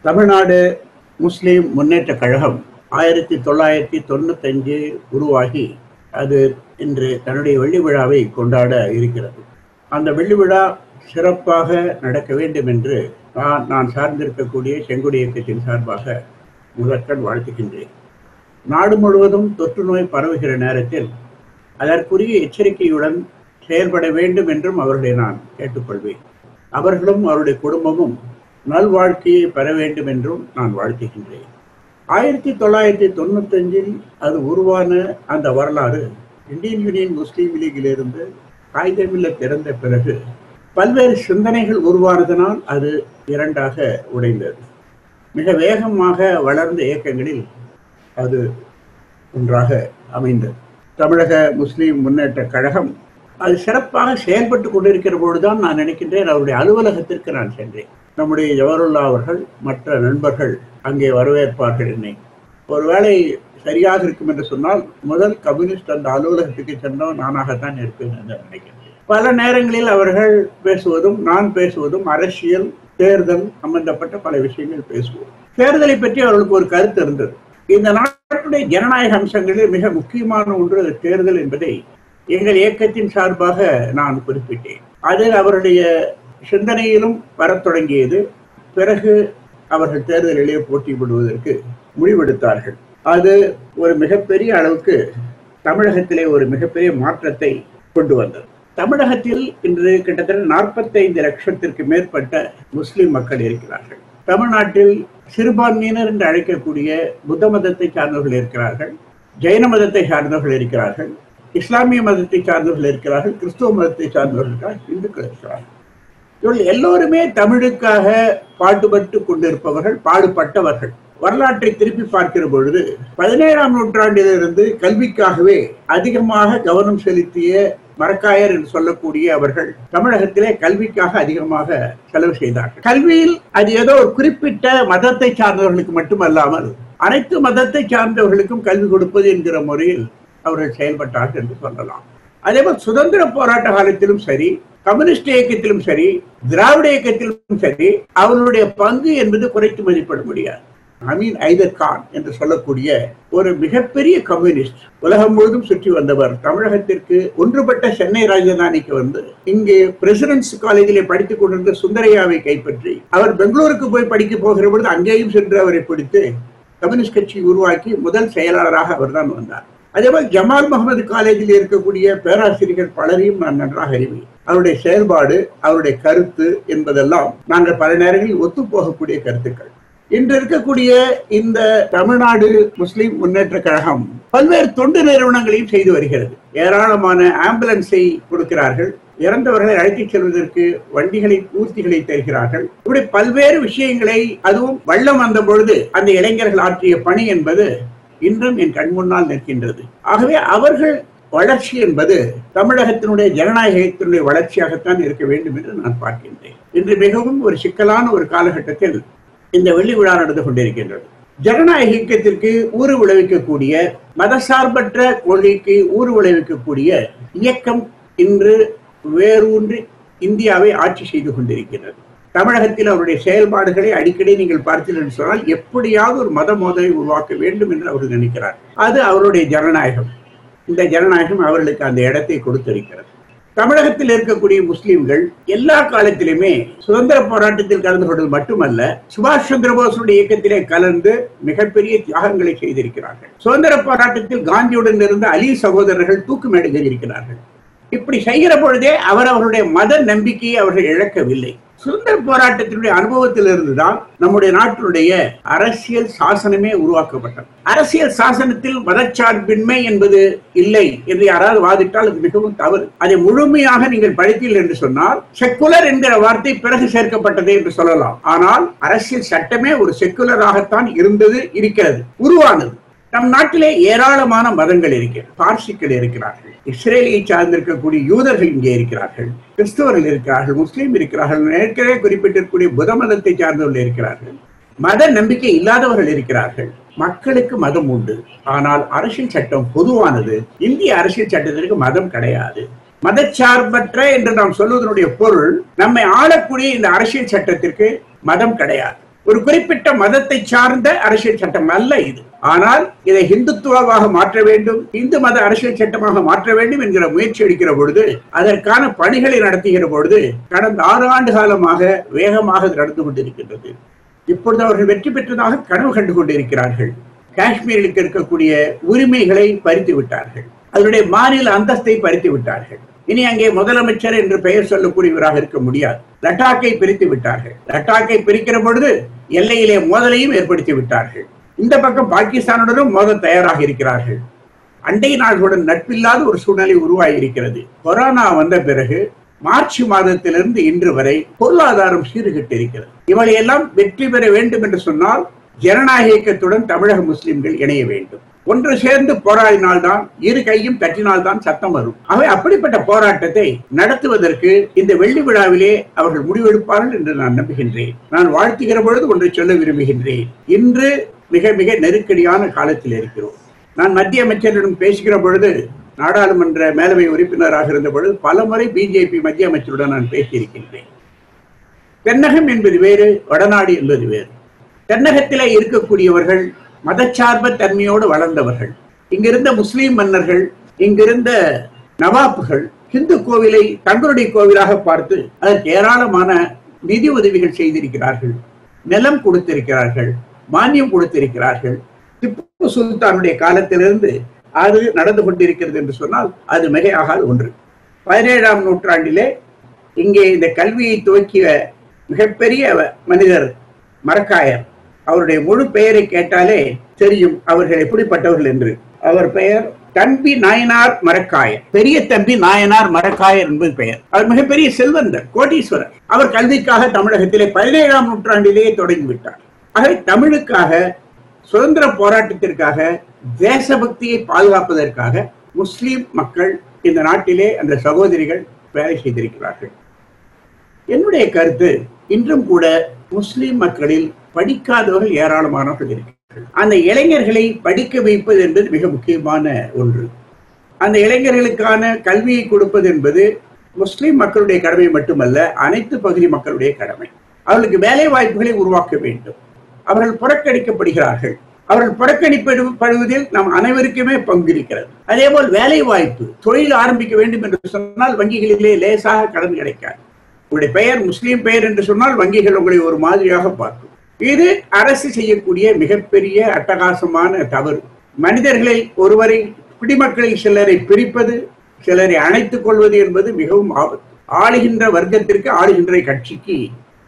தமிழ்நாடு முஸ்லிம் முன்னேற்ற கழகம் ஆயிரத்தி தொள்ளாயிரத்தி தொண்ணூத்தஞ்சு உருவாகி அது இன்று தன்னுடைய வெள்ளி விழாவை கொண்டாட இருக்கிறது அந்த வெள்ளி விழா சிறப்பாக நடக்க வேண்டும் என்று நான் நான் சார்ந்திருக்கக்கூடிய செங்கொடி இயக்கத்தின் சார்பாக முதற்கண் வாழ்த்துகின்றேன் நாடு முழுவதும் தொற்று நோய் பரவுகிற நேரத்தில் அதற்குரிய எச்சரிக்கையுடன் செயல்பட வேண்டும் என்றும் அவர்களை நான் கேட்டுக்கொள்வேன் அவர்களும் அவருடைய குடும்பமும் நல்வாழ்க்கையை பெற வேண்டும் என்றும் நான் வாழ்த்துகின்றேன் ஆயிரத்தி தொள்ளாயிரத்தி தொண்ணூத்தஞ்சில் அது உருவான அந்த வரலாறு இந்தியன் யூனியன் முஸ்லீம் லீகிலிருந்து காகிதமில்ல திறந்த பிறகு பல்வேறு சிந்தனைகள் உருவானதனால் அது இரண்டாக உடைந்தது மிக வேகமாக வளர்ந்த இயக்கங்களில் அது ஒன்றாக அமைந்தது தமிழக முஸ்லீம் முன்னேற்ற கழகம் அது சிறப்பாக செயல்பட்டு கொண்டிருக்கிற பொழுதுதான் நான் நினைக்கின்றேன் அவருடைய அலுவலகத்திற்கு நான் சென்றேன் நம்முடைய ஜவஹர்லா அவர்கள் மற்ற நண்பர்கள் அங்கே வரவேற்பார்கள் என்னை ஒருவேளை சரியாக இருக்கும் என்று சொன்னால் முதல் கம்யூனிஸ்ட் அந்த அலுவலகத்துக்கு சென்றோம் நானாகத்தான் இருப்பேன் என்று நினைக்கிறேன் பல நேரங்களில் அவர்கள் பேசுவதும் நான் பேசுவதும் அரசியல் தேர்தல் சம்பந்தப்பட்ட பல விஷயங்கள் பேசுவோம் தேர்தலை பற்றி அவர்களுக்கு ஒரு கருத்து இருந்தது இந்த நாட்டுடைய ஜனநாயக அம்சங்களில் மிக முக்கியமான ஒன்று தேர்தல் என்பதை எங்கள் இயக்கத்தின் சார்பாக நான் குறிப்பிட்டேன் அதில் அவருடைய சிந்தனையிலும் வரத் தொடங்கியது பிறகு அவர்கள் தேர்தலிலே போட்டியிடுவதற்கு முடிவெடுத்தார்கள் அது ஒரு மிகப்பெரிய அளவுக்கு தமிழகத்திலே ஒரு மிகப்பெரிய மாற்றத்தை கொண்டு வந்தது தமிழகத்தில் இன்று கிட்டத்தட்ட நாற்பத்தைந்து லட்சத்திற்கு மேற்பட்ட முஸ்லிம் மக்கள் இருக்கிறார்கள் தமிழ்நாட்டில் சிறுபான்மையினர் என்று அழைக்கக்கூடிய புத்த மதத்தை சார்ந்தவர்கள் இருக்கிறார்கள் ஜெயின மதத்தை சார்ந்தவர்கள் இருக்கிறார்கள் இஸ்லாமிய மதத்தை சார்ந்தவர்கள் இருக்கிறார்கள் கிறிஸ்துவ மதத்தை சார்ந்தவர்கள் இருக்கிறார்கள் இந்துக்கள் இருக்கிறார்கள் இவர்கள் எல்லோருமே தமிழுக்காக பாடுபட்டு கொண்டிருப்பவர்கள் பாடுபட்டவர்கள் வரலாற்றை திருப்பி பார்க்கிற பொழுது பதினேழாம் நூற்றாண்டிலிருந்து கல்விக்காகவே அதிகமாக கவனம் செலுத்திய மரக்காயர் என்று சொல்லக்கூடிய அவர்கள் தமிழகத்திலே கல்விக்காக அதிகமாக செலவு செய்தார்கள் கல்வியில் அது ஏதோ ஒரு குறிப்பிட்ட மதத்தை சார்ந்தவர்களுக்கு மட்டுமல்லாமல் அனைத்து மதத்தை சார்ந்தவர்களுக்கும் கல்வி கொடுப்பது என்கிற முறையில் அவர்கள் செயல்பட்டார்கள் என்று சொல்லலாம் அதேபோல் சுதந்திர போராட்ட காலத்திலும் சரி கம்யூனிஸ்ட் இயக்கத்திலும் சரி திராவிட இயக்கத்திலும் சரி அவர்களுடைய பங்கு என்பது குறைத்து மதிப்பிட முடியாது அமீன் ஐதர் கான் என்று சொல்லக்கூடிய ஒரு மிகப்பெரிய கம்யூனிஸ்ட் உலகம் முழுவதும் சுற்றி வந்தவர் தமிழகத்திற்கு ஒன்றுபட்ட சென்னை ராஜதானிக்கு வந்து இங்கே பிரசிடென்ட்ஸ் காலேஜிலே படித்துக் கொண்டிருந்த சுந்தரையாவை கைப்பற்றி அவர் பெங்களூருக்கு போய் படிக்க போகிற பொழுது அங்கேயும் சென்று அவரை பிடித்து கம்யூனிஸ்ட் கட்சி உருவாக்கி முதல் செயலாளராக அவர்தான் வந்தார் அதேபோல் ஜமால் முகமது காலேஜில் இருக்கக்கூடிய பேராசிரியர்கள் பலரையும் நான் நன்றாக அறிவேன் அவருடைய செயல்பாடு அவருடைய கருத்து என்பதெல்லாம் நாங்கள் பல நேரங்களில் ஒத்து போகக்கூடிய கருத்துக்கள் இன்று இருக்கக்கூடிய இந்த தமிழ்நாடு முஸ்லிம் முன்னேற்ற கழகம் பல்வேறு தொண்டு நிறுவனங்களையும் செய்து வருகிறது ஏராளமான ஆம்புலன்ஸை கொடுக்கிறார்கள் இறந்தவர்களை அழைத்துச் செல்வதற்கு வண்டிகளை ஊர்த்திகளை தருகிறார்கள் இப்படி பல்வேறு விஷயங்களை அதுவும் வள்ளம் வந்த பொழுது அந்த இளைஞர்கள் ஆற்றிய பணி என்பது இன்றும் என் கண் முன்னால் நிற்கின்றது ஆகவே அவர்கள் வளர்ச்சி என்பது தமிழகத்தினுடைய ஜனநாயகத்தினுடைய வளர்ச்சியாகத்தான் இருக்க வேண்டும் என்று நான் பார்க்கின்றேன் இன்று மிகவும் ஒரு சிக்கலான ஒரு காலகட்டத்தில் இந்த வெள்ளி விழா நடந்து கொண்டிருக்கின்றது ஜனநாயக இயக்கத்திற்கு ஊறு விளைவிக்கக்கூடிய மதசார்பற்ற கொள்கைக்கு ஊறு விளைவிக்கக்கூடிய இயக்கம் இன்று வேரூன்றி இந்தியாவை ஆட்சி செய்து கொண்டிருக்கிறது தமிழகத்தில் அவருடைய செயல்பாடுகளை அடிக்கடி நீங்கள் பார்த்தீர்கள் என்று சொன்னால் எப்படியாவது ஒரு மத மோதலை உருவாக்க வேண்டும் என்று அவர்கள் நினைக்கிறார் அது அவருடைய ஜனநாயகம் இந்த ஜனநாயகம் அவர்களுக்கு அந்த இடத்தை கொடுத்திருக்கிறது தமிழகத்தில் இருக்கக்கூடிய முஸ்லிம்கள் எல்லா காலத்திலுமே சுதந்திர போராட்டத்தில் கலந்து கொண்டது மட்டுமல்ல சுபாஷ் சந்திர போஸுடைய இயக்கத்திலே கலந்து மிகப்பெரிய தியாகங்களை செய்திருக்கிறார்கள் சுதந்திர போராட்டத்தில் காந்தியுடன் இருந்த அலி சகோதரர்கள் தூக்கு மேடைகள் இருக்கிறார்கள் இப்படி செய்கிற பொழுதே அவர் அவருடைய மத நம்பிக்கையை அவர்கள் இழக்கவில்லை சுதந்திர போராட்டத்தினுடைய அனுபவத்திலிருந்து தான் நம்முடைய நாட்டினுடைய அரசியல் சாசனமே உருவாக்கப்பட்டது அரசியல் சாசனத்தில் மதச்சார்பின்மை என்பது இல்லை என்று யாராவது வாதிட்டால் அது மிகவும் தவறு அதை முழுமையாக நீங்கள் படித்தீர்கள் என்று சொன்னால் செக்குலர் என்கிற வார்த்தை பிறகு சேர்க்கப்பட்டது என்று சொல்லலாம் ஆனால் அரசியல் சட்டமே ஒரு செக்குலராகத்தான் இருந்தது இருக்கிறது உருவானது நம் நாட்டிலே ஏராளமான மதங்கள் இருக்கிறது பார்சிகள் இருக்கிறார்கள் இஸ்ரேலியை சார்ந்திருக்கக்கூடிய யூதர்கள் இங்கே இருக்கிறார்கள் கிறிஸ்தவர்கள் இருக்கிறார்கள் முஸ்லீம் இருக்கிறார்கள் ஏற்கனவே குறிப்பிட்டிருக்கக்கூடிய புத மதத்தை சார்ந்தவர்கள் இருக்கிறார்கள் மத நம்பிக்கை இல்லாதவர்கள் இருக்கிறார்கள் மக்களுக்கு மதம் உண்டு ஆனால் அரசியல் சட்டம் பொதுவானது இந்திய அரசியல் சட்டத்திற்கு மதம் கிடையாது மதச்சார்பற்ற என்று நாம் சொல்வதனுடைய பொருள் நம்மை ஆளக்கூடிய இந்த அரசியல் சட்டத்திற்கு மதம் கிடையாது ஒரு குறிப்பிட்ட மதத்தை சார்ந்த அரசியல் சட்டம் அல்ல இது ஆனால் இதை இந்துத்துவாவாக மாற்ற வேண்டும் இந்து மத அரசியல் சட்டமாக மாற்ற வேண்டும் என்கிற முயற்சி எடுக்கிற பொழுது அதற்கான பணிகளை நடத்துகிற பொழுது கடந்த ஆறு ஆண்டு காலமாக வேகமாக இது நடந்து கொண்டிருக்கின்றது இப்பொழுது அவர்கள் வெற்றி பெற்றதாக கனவு கண்டு கொண்டிருக்கிறார்கள் காஷ்மீருக்கு இருக்கக்கூடிய உரிமைகளை பறித்து விட்டார்கள் அதனுடைய மாநில அந்தஸ்தை பறித்து விட்டார்கள் இனி அங்கே முதலமைச்சர் என்று பெயர் சொல்லக்கூடியவராக இருக்க முடியாது லட்டாக்கை பிரித்து விட்டார்கள் லட்டாக்கை பிரிக்கிற பொழுது எல்லையிலே மோதலையும் ஏற்படுத்தி விட்டார்கள் இந்த பக்கம் பாகிஸ்தானுடனும் மோத தயாராக இருக்கிறார்கள் அண்டை நாடுகளுடன் நட்பில்லாத ஒரு சூழ்நிலை உருவாகி இருக்கிறது கொரோனா வந்த பிறகு மார்ச் மாதத்திலிருந்து இன்று வரை பொருளாதாரம் சீர்கிட்டு இருக்கிறது இவளை எல்லாம் வெற்றி பெற வேண்டும் என்று சொன்னால் ஜனநாயக இயக்கத்துடன் தமிழக முஸ்லிம்கள் இணைய வேண்டும் ஒன்று சேர்ந்து போராடினால்தான் இரு கையும் தட்டினால்தான் சத்தம் வரும் அவை அப்படிப்பட்ட போராட்டத்தை நடத்துவதற்கு இந்த வெள்ளி விழாவிலே அவர்கள் முடிவெடுப்பார்கள் என்று நான் நம்புகின்றேன் நான் வாழ்த்துகிற பொழுது ஒன்றை சொல்ல விரும்புகின்றேன் இன்று மிக மிக நெருக்கடியான காலத்தில் இருக்கிறோம் நான் மத்திய அமைச்சரிடம் பேசுகிற பொழுது நாடாளுமன்ற மேலவை உறுப்பினராக இருந்த பொழுது பல முறை பிஜேபி மத்திய அமைச்சருடன் நான் பேசியிருக்கின்றேன் தென்னகம் என்பது வேறு வடநாடு என்பது வேறு தென்னகத்திலே இருக்கக்கூடியவர்கள் மதச்சார்ப தன்மையோடு வளர்ந்தவர்கள் இங்கிருந்த முஸ்லிம் மன்னர்கள் இங்கிருந்த நவாப்புகள் இந்து கோவிலை தங்களுடைய கோவிலாக பார்த்து அதற்கு ஏராளமான நிதி உதவிகள் செய்திருக்கிறார்கள் நிலம் கொடுத்திருக்கிறார்கள் மானியம் கொடுத்திருக்கிறார்கள் திப்பு சுல்தானுடைய காலத்திலிருந்து அது நடந்து கொண்டிருக்கிறது என்று சொன்னால் அது மிகையாகாத ஒன்று பதினேழாம் நூற்றாண்டிலே இங்கே இந்த கல்வியை துவக்கிய மிகப்பெரிய மனிதர் மரக்காயர் அவருடைய முழு பெயரை கேட்டாலே தெரியும் அவர்கள் எப்படிப்பட்டவர்கள் என்று அவர் பெயர் தம்பி நாயனார் மரக்காயர் பெரிய தம்பி நாயனார் மரக்காயர் என்பது பெயர் அவர் மிகப்பெரிய செல்வந்தர் கோட்டீஸ்வரர் அவர் கல்விக்காக தமிழகத்திலே பதினேழாம் நூற்றாண்டிலேயே தொடங்கிவிட்டார் ஆகவே தமிழுக்காக சுதந்திர போராட்டத்திற்காக தேசபக்தியை பாதுகாப்பதற்காக முஸ்லிம் மக்கள் இந்த நாட்டிலே அந்த சகோதரிகள் வேலை செய்திருக்கிறார்கள் என்னுடைய கருத்து இன்றும் கூட முஸ்லிம் மக்களில் படிக்காதவர்கள் ஏராளமானவர்கள் இருக்கிறார்கள் அந்த இளைஞர்களை படிக்க வைப்பது என்பது மிக முக்கியமான ஒன்று அந்த இளைஞர்களுக்கான கல்வியை கொடுப்பது என்பது முஸ்லிம் மக்களுடைய கடமை மட்டுமல்ல அனைத்து பகுதி மக்களுடைய கடமை அவர்களுக்கு வேலை வாய்ப்புகளை உருவாக்க வேண்டும் அவர்கள் புறக்கணிக்கப்படுகிறார்கள் அவர்கள் புறக்கணிப்படுவதில் நம் அனைவருக்குமே பங்கு இருக்கிறது அதே போல் வேலை வாய்ப்பு தொழில் ஆரம்பிக்க வேண்டும் என்று சொன்னால் வங்கிகளிலே லேசாக கடன் கிடைக்காது உங்களுடைய பெயர் முஸ்லீம் பெயர் என்று சொன்னால் வங்கிகள் உங்களை ஒரு மாதிரியாக பார்க்கும் இது அரசு செய்யக்கூடிய மிகப்பெரிய அட்டகாசமான தவறு மனிதர்களை ஒருவரை குடிமக்களில் சிலரை பிரிப்பது சிலரை அணைத்துக் கொள்வது என்பது மிகவும் ஆபத்து ஆளுகின்ற வர்க்கத்திற்கு ஆளுகின்ற கட்சிக்கு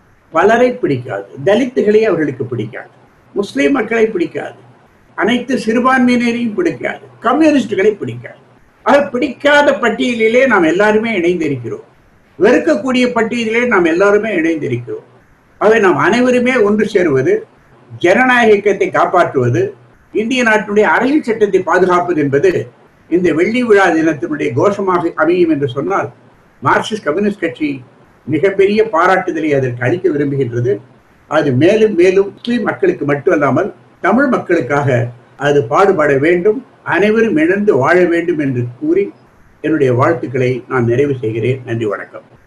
பலரை பிடிக்காது தலித்துகளை அவர்களுக்கு பிடிக்காது முஸ்லிம் மக்களை பிடிக்காது அனைத்து சிறுபான்மையினரையும் பிடிக்காது கம்யூனிஸ்டுகளை பிடிக்காது ஆக பிடிக்காத பட்டியலிலே நாம் எல்லாருமே இணைந்திருக்கிறோம் வெறுக்கக்கூடிய பட்டியலிலே நாம் எல்லாருமே இணைந்திருக்கிறோம் ஆகவே நாம் அனைவருமே ஒன்று சேருவது ஜனநாயக இயக்கத்தை காப்பாற்றுவது இந்திய நாட்டினுடைய அரசியல் சட்டத்தை பாதுகாப்பது என்பது இந்த வெள்ளி விழா தினத்தினுடைய கோஷமாக அமையும் என்று சொன்னால் மார்க்சிஸ்ட் கம்யூனிஸ்ட் கட்சி மிகப்பெரிய பாராட்டுதலை அதற்கு அளிக்க விரும்புகின்றது அது மேலும் மேலும் முஸ்லிம் மக்களுக்கு மட்டுமல்லாமல் தமிழ் மக்களுக்காக அது பாடுபட வேண்டும் அனைவரும் இணைந்து வாழ வேண்டும் என்று கூறி என்னுடைய வாழ்த்துக்களை நான் நிறைவு செய்கிறேன் நன்றி வணக்கம்